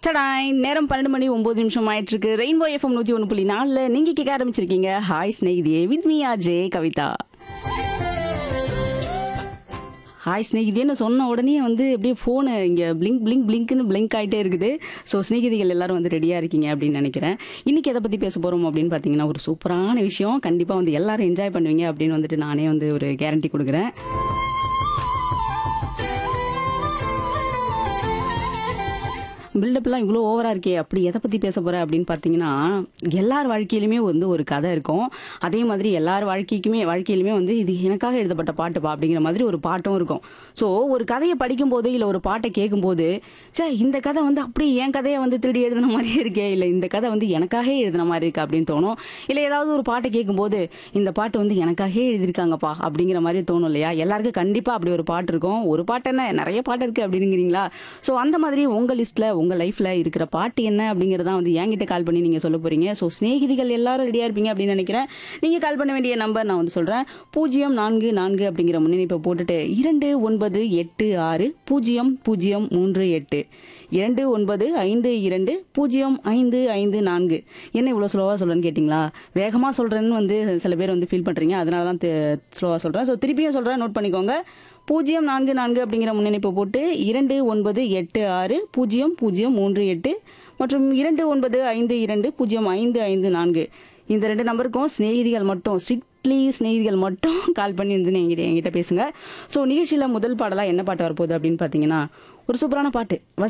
சடாய் நேரம் பன்னெண்டு மணி ஒன்பது நிமிஷம் ஆயிட்டு இருக்கு ரெயின்போ எஃப்எம் நூத்தி ஒன்று புள்ளி நாலுல நீங்க கேட்க ஆரம்பிச்சிருக்கீங்க hi Snehithiye with me R J Kavitha hi ஸ்நேகிதின்னு சொன்ன உடனே வந்து அப்படியே ஃபோனு இங்கே பிளிங்க் பிளிங்க் பிளிங்க்னு பிளிங்க் ஆகிட்டே இருக்குது ஸோ ஸ்நேகிதிகள் எல்லாரும் வந்து ரெடியாக இருக்கீங்க அப்படின்னு நினைக்கிறேன் இன்றைக்கி எதை பற்றி பேச போகிறோம் அப்படின்னு பார்த்தீங்கன்னா ஒரு சூப்பரான விஷயம் கண்டிப்பாக வந்து எல்லாரும் என்ஜாய் பண்ணுவீங்க அப்படின்னு வந்துட்டு நானே வந்து ஒரு கேரண்டி கொடுக்குறேன் பில்டப்லாம் இவ்வளோ ஓவராக இருக்கே அப்படி எதை பற்றி பேச போகிறேன் அப்படின்னு பார்த்தீங்கன்னா எல்லார் வாழ்க்கையிலுமே வந்து ஒரு கதை இருக்கும் அதே மாதிரி எல்லார் வாழ்க்கைக்குமே வாழ்க்கையிலுமே வந்து இது எனக்காக எழுதப்பட்ட பாட்டுப்பா அப்படிங்கிற மாதிரி ஒரு பாட்டும் இருக்கும் ஸோ ஒரு கதையை படிக்கும்போது இல்லை ஒரு பாட்டை கேட்கும்போது சே இந்த கதை வந்து அப்படியே என் கதையை வந்து திருடி எழுதின மாதிரியே இருக்கே இல்லை இந்த கதை வந்து எனக்காக எழுதின மாதிரி இருக்கு அப்படின்னு தோணும் இல்லை ஏதாவது ஒரு பாட்டை கேட்கும்போது இந்த பாட்டு வந்து எனக்காக எழுதியிருக்காங்கப்பா அப்படிங்கிற மாதிரி தோணும் இல்லையா எல்லாருக்கும் கண்டிப்பாக அப்படி ஒரு பாட்டு இருக்கும் ஒரு பாட்டு என்ன நிறைய பாட்டு இருக்குது அப்படிங்கிறீங்களா ஸோ அந்த மாதிரி உங்கள் லிஸ்ட்டில் உங்கள் லைஃப்பில் இருக்கிற பாட்டு என்ன அப்படிங்கிறதான் வந்து என்கிட்ட கால் பண்ணி நீங்கள் சொல்ல போகிறீங்க ஸோ ஸ்நேகிதிகள் எல்லாரும் ரெடியாக இருப்பீங்க அப்படின்னு நினைக்கிறேன் நீங்கள் கால் பண்ண வேண்டிய நம்பர் நான் வந்து சொல்கிறேன் பூஜ்ஜியம் நான்கு நான்கு அப்படிங்கிற முன்னிணைப்பை போட்டுட்டு இரண்டு ஒன்பது எட்டு ஆறு பூஜ்ஜியம் பூஜ்ஜியம் மூன்று எட்டு இரண்டு ஒன்பது ஐந்து இரண்டு பூஜ்ஜியம் ஐந்து ஐந்து நான்கு என்ன இவ்வளோ ஸ்லோவாக சொல்கிறேன்னு கேட்டிங்களா வேகமாக சொல்கிறேன்னு வந்து சில பேர் வந்து ஃபீல் பண்ணுறீங்க அதனால தான் ஸ்லோவாக சொல்கிறேன் ஸோ திருப்பியும் சொல்கிறேன் நோட் பண்ணிக்கோங்க பூஜ்ஜியம் நான்கு நான்கு அப்படிங்கிற முன்னணிப்பை போட்டு இரண்டு ஒன்பது எட்டு ஆறு பூஜ்ஜியம் பூஜ்ஜியம் மூன்று எட்டு மற்றும் இரண்டு ஒன்பது ஐந்து இரண்டு பூஜ்ஜியம் ஐந்து ஐந்து நான்கு இந்த ரெண்டு நம்பருக்கும் சிநேகிதிகள் மட்டும் சிட்லி சிநேகிதிகள் மட்டும் கால் பண்ணி வந்து என்கிட்ட என்கிட்ட பேசுங்க ஸோ நிகழ்ச்சியில் முதல் பாடலாக என்ன பாட்டு வரப்போகுது அப்படின்னு பார்த்தீங்கன்னா ஒரு சூப்பரான பாட்டு